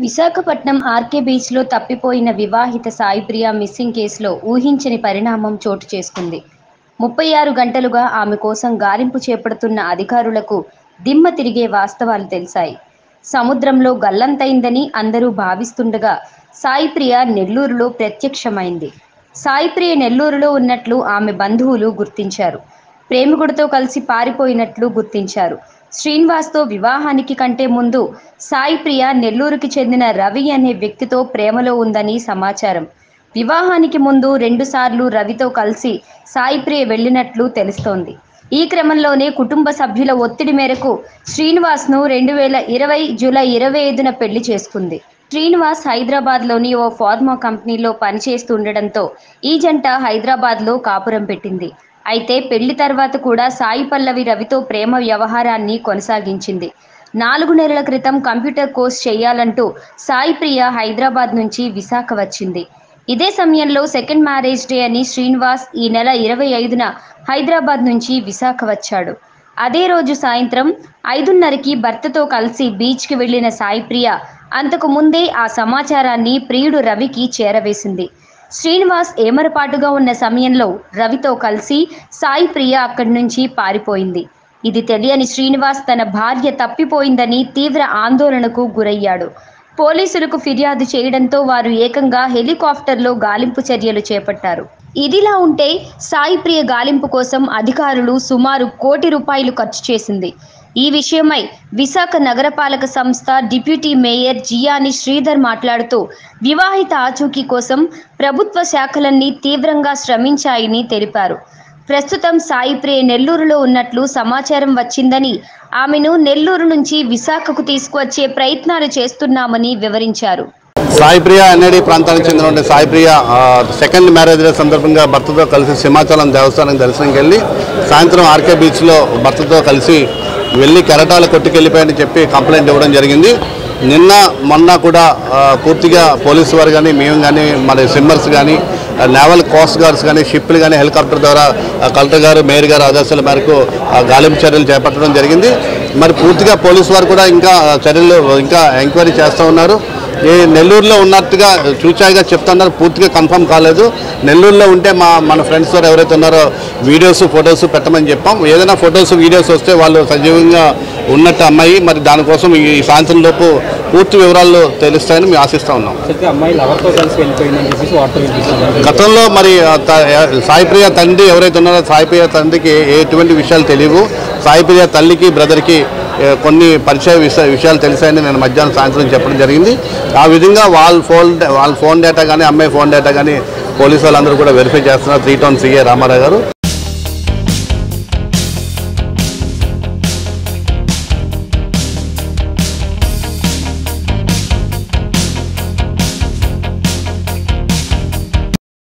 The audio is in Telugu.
విశాఖపట్నం ఆర్కే బీచ్లో తప్పిపోయిన వివాహిత సాయిప్రియ మిస్సింగ్ కేసులో ఊహించని పరిణామం చోటు చేసుకుంది ముప్పై ఆరు గంటలుగా ఆమె కోసం గాలింపు చేపడుతున్న అధికారులకు దిమ్మ తిరిగే వాస్తవాలు తెలిసాయి సముద్రంలో గల్లంతైందని అందరూ భావిస్తుండగా సాయిప్రియ నెల్లూరులో ప్రత్యక్షమైంది సాయిప్రియ నెల్లూరులో ఉన్నట్లు ఆమె బంధువులు గుర్తించారు ప్రేమికుడితో కలిసి పారిపోయినట్లు గుర్తించారు శ్రీనివాస్తో వివాహానికి కంటే ముందు సాయి ప్రియ నెల్లూరుకి చెందిన రవి అనే వ్యక్తితో ప్రేమలో ఉందని సమాచారం వివాహానికి ముందు రెండుసార్లు రవితో కలిసి సాయి ప్రియ వెళ్ళినట్లు తెలుస్తోంది ఈ క్రమంలోనే కుటుంబ సభ్యుల ఒత్తిడి మేరకు శ్రీనివాస్ను రెండు వేల ఇరవై జూలై ఇరవై ఐదున పెళ్లి చేసుకుంది శ్రీనివాస్ హైదరాబాద్లోని ఓ ఫార్మా కంపెనీలో పనిచేస్తుండటంతో ఈ జంట హైదరాబాద్లో కాపురం పెట్టింది అయితే పెళ్లి తర్వాత కూడా సాయి పల్లవి రవితో ప్రేమ వ్యవహారాన్ని కొనసాగించింది నాలుగు నెలల క్రితం కంప్యూటర్ కోర్స్ చేయాలంటూ సాయి ప్రియ హైదరాబాద్ నుంచి విశాఖ వచ్చింది ఇదే సమయంలో సెకండ్ మ్యారేజ్ డే అని శ్రీనివాస్ ఈ నెల ఇరవై ఐదున హైదరాబాద్ నుంచి విశాఖ వచ్చాడు అదే రోజు సాయంత్రం ఐదున్నరకి భర్తతో కలిసి బీచ్కి వెళ్లిన సాయి ప్రియ అంతకు ముందే ఆ సమాచారాన్ని ప్రియుడు రవికి చేరవేసింది శ్రీనివాస్ ఏమరపాటుగా ఉన్న సమయంలో రవితో కలిసి సాయి ప్రియ అక్కడి నుంచి పారిపోయింది ఇది తెలియని శ్రీనివాస్ తన భార్య తప్పిపోయిందని తీవ్ర ఆందోళనకు గురయ్యాడు పోలీసులకు ఫిర్యాదు చేయడంతో వారు ఏకంగా హెలికాప్టర్లో గాలింపు చర్యలు చేపట్టారు ఇదిలా ఉంటే సాయి ప్రియ గాలింపు కోసం అధికారులు సుమారు కోటి రూపాయలు ఖర్చు చేసింది ఈ విషయమై విశాఖ నగరపాలక సంస్థ డిప్యూటీ మేయర్ జియాని శ్రీధర్ మాట్లాడుతూ వివాహిత ఆచూకీ కోసం ప్రభుత్వ శాఖలన్నీ తీవ్రంగా శ్రమించాయని తెలిపారు ప్రస్తుతం సాయి ప్రియ నెల్లూరులో ఉన్నట్లు సమాచారం వచ్చిందని ఆమెను నెల్లూరు నుంచి విశాఖకు తీసుకువచ్చే ప్రయత్నాలు చేస్తున్నామని వివరించారు సాయిప్రియ ఎన్ఐడి ప్రాంతానికి చెందినటువంటి సాయిప్రియ ఆ, సెకండ్ మ్యారేజ్ డే సందర్భంగా భర్తతో కలిసి సింహాచలం దేవస్థానం దర్శనంకి వెళ్ళి సాయంత్రం ఆర్కే బీచ్లో భర్తతో కలిసి వెళ్ళి కెరటాలు కొట్టుకెళ్ళిపోయని చెప్పి కంప్లైంట్ ఇవ్వడం జరిగింది నిన్న మొన్న కూడా ఆ, పూర్తిగా పోలీసు వారు కానీ మేము కానీ మన సిమ్మర్స్ కానీ నేవల్ కోస్ట్ గార్డ్స్ కానీ షిప్లు కానీ హెలికాప్టర్ ద్వారా ఆ, కలెక్టర్ గారు మేయర్ గారు ఆదేశాల మేరకు ఆ, గాలింపు చర్యలు చేపట్టడం జరిగింది మరి పూర్తిగా పోలీసు వారు కూడా ఇంకా ఆ, చర్యలు ఇంకా ఎంక్వైరీ చేస్తూ ఉన్నారు ఈ నెల్లూరులో ఉన్నట్టుగా చూచాయిగా చెప్తున్నారు పూర్తిగా కన్ఫర్మ్ కాలేదు నెల్లూరులో ఉంటే మా మన ఫ్రెండ్స్ ద్వారా ఎవరైతే ఉన్నారో వీడియోస్ ఫొటోస్ పెట్టమని చెప్పాం ఏదైనా ఫొటోస్ వీడియోస్ వస్తే వాళ్ళు సజీవంగా ఉన్నట్టు అమ్మాయి మరి దానికోసం ఈ సాయంత్రం లోపు పూర్తి వివరాలు తెలుస్తాయని మేము ఆశిస్తూ ఉన్నాం అయితే అమ్మాయి లవర్తో కలిసి వెళ్ళిపోయిందని చెప్పేసి వార్త వినిపిస్తుంది గతంలో మరి ఆ త- సాయిప్రియ తండ్రి ఎవరైతే ఉన్నారో సాయిప్రియ తండ్రికి ఎటువంటి విషయాలు తెలియవు సాయిప్రియ తల్లికి బ్రదర్కి ఏ, కొన్ని పరిచయ విష విషయాలు తెలిసాయని నేను మధ్యాహ్నం సాయంత్రం చెప్పడం జరిగింది ఆ విధంగా వాళ్ళ ఫోన్ వాళ్ళ ఫోన్ డేటా కానీ అమ్మాయి ఫోన్ డేటా కానీ పోలీసు వాళ్ళందరూ కూడా వెరిఫై చేస్తున్నారు త్రీ టౌన్ సీఏ రామారావు గారు